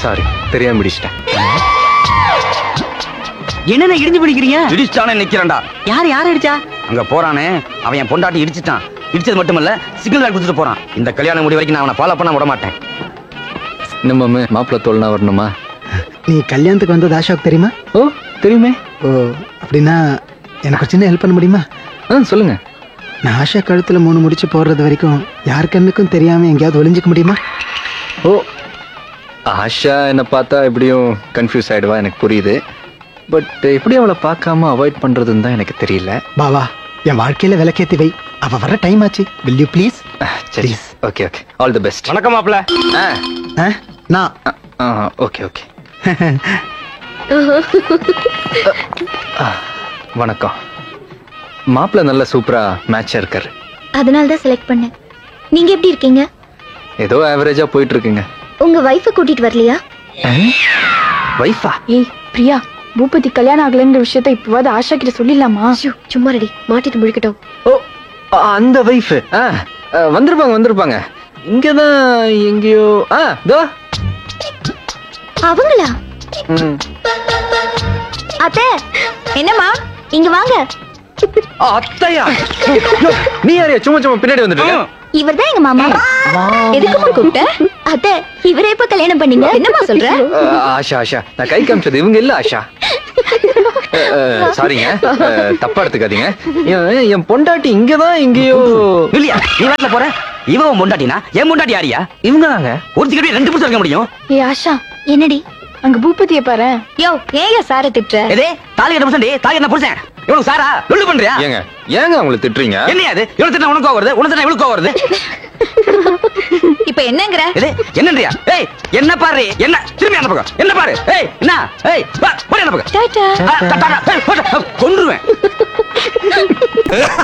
Sorry தெரியாம பிடிச்சிட்டேன் என்னென்ன இடிஞ்சு பிடிக்கிறீங்க இடிச்சானே நிக்கிறேன்டா யார் யார் அடிச்சா அங்க போறானே அவன் என் பொண்டாட்டி இடிச்சிட்டான் இடிச்சது மட்டும் இல்ல சிக்னல் லைட் கொடுத்துட்டு போறான் இந்த கல்யாணம் முடி வரைக்கும் நான் அவனை ஃபாலோ பண்ண விட மாட்டேன் நம்ம மாப்பிள்ள தோல்னா வரணுமா நீ கல்யாணத்துக்கு வந்தது அசோக் தெரியுமா ஓ தெரியுமே ஓ அப்படின்னா எனக்கு ஒரு சின்ன ஹெல்ப் பண்ண முடியுமா ஆ சொல்லுங்க நான் ஆஷா கழுத்துல மூணு முடிச்சு போடுறது வரைக்கும் யார் கண்ணுக்கும் தெரியாம எங்கேயாவது ஒளிஞ்சிக்க முடியுமா ஓ ஆஷா என்ன பார்த்தா எப்படியும் கன்ஃபியூஸ் ஆயிடுவா எனக்கு புரியுது பட் எப்படி அவளை பார்க்காம அவாய்ட் பண்றதுன்னு தான் எனக்கு தெரியல பாவா என் வாழ்க்கையில விளக்கேத்தி வை அவ வர டைம் ஆச்சு வில் யூ ப்ளீஸ் அஹ், சரி okay okay all the best வணக்கம் மாப்ள நான் ஓகே ஓகே வணக்கம் மாப்பிள்ள நல்ல சூப்பரா மேட்சா இருக்காரு அதனால தான் செலக்ட் பண்ணேன் நீங்க எப்படி இருக்கீங்க ஏதோ ஆவரேஜா போயிட்டு இருக்குங்க உங்க வைஃபை கூட்டிட்டு வரலையா வைஃபா ஏய் பிரியா பூபதி கல்யாணம் ஆகலைன்ற விஷயத்த இப்போவாது ஆஷா கிட்ட சொல்லிடலாமா ஐயோ, சும்மா ரெடி மாட்டிட்டு முழிக்கட்டும் ஓ அ, அந்த வைஃப் வந்திருப்பாங்க வந்திருப்பாங்க இங்கதான் எங்கேயோ ஆ தோ அவங்களா ம். அத்தை என்னம்மா இங்க வாங்க ஆ, அத்தையா யோ, நீ யாரையா சும்மா சும்மா பின்னாடி வந்துட்டு இருக்க? இவர்தான் எங்க மாமா எதுக்குமா கூப்பிட்ட அத்தை இவரே எப்ப கல்யாணம் பண்ணீங்க என்னம்மா சொல்ற அ, ஆஷா ஆஷா நான் கை காமிச்சது இவங்க இல்ல ஆஷா அ, அ, சாரிங்க அ, தப்பா எடுத்துக்காதீங்க என் என் பொண்டாட்டி இங்கதான் எங்கேயோ இல்லையா நீ வேட்ல போற இவன் உன் பொண்டாட்டினா என் பொண்டாட்டி யாரியா இவங்க தாங்க ஒரு சிக்கடி ரெண்டு புருஷன் இருக்க முடியும் ஏய் ஆஷா என்னடி அங்க பூபதியை பாரு யோ ஏயா சார திட்டுற எதே தாலி கட்ட புருஷன் தாலி கட்ட புருஷன் இவனுக்கு சாரா லொல்லு பண்றியா ஏங்க ஏங்க அவங்கள திட்டுறீங்க என்னையா அது இவனு திட்டம் உனக்கு வருது உனக்கு திட்டம் இவளுக்கு வருது இப்ப என்னங்கற எது என்னன்றியா ஏய் என்ன பாரு என்ன திரும்பி அந்த பக்கம் என்ன பாரு ஏய் என்ன ஏய் வா போடி அந்த பக்கம் டாடா ஆ, டா, டா, டா. ஏய், போடா. கொன்றுவேன்